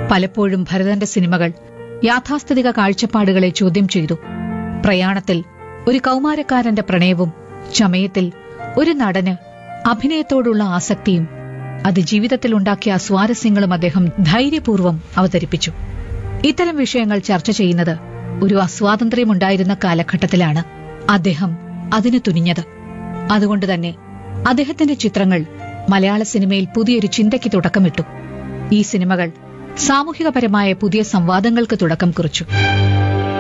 പലപ്പോഴും ഭരതന്റെ സിനിമകൾ യാഥാസ്ഥിതിക കാഴ്ചപ്പാടുകളെ ചോദ്യം ചെയ്തു പ്രയാണത്തിൽ ഒരു കൗമാരക്കാരന്റെ പ്രണയവും ചമയത്തിൽ ഒരു നടന് അഭിനയത്തോടുള്ള ആസക്തിയും അത് ജീവിതത്തിൽ ഉണ്ടാക്കിയ സ്വാരസ്യങ്ങളും അദ്ദേഹം ധൈര്യപൂർവ്വം അവതരിപ്പിച്ചു ഇത്തരം വിഷയങ്ങൾ ചർച്ച ചെയ്യുന്നത് ഒരു അസ്വാതന്ത്ര്യമുണ്ടായിരുന്ന കാലഘട്ടത്തിലാണ് അദ്ദേഹം അതിന് തുനിഞ്ഞത് അതുകൊണ്ട് തന്നെ അദ്ദേഹത്തിന്റെ ചിത്രങ്ങൾ മലയാള സിനിമയിൽ പുതിയൊരു ചിന്തയ്ക്ക് തുടക്കമിട്ടു ഈ സിനിമകൾ സാമൂഹികപരമായ പുതിയ സംവാദങ്ങൾക്ക് തുടക്കം കുറിച്ചു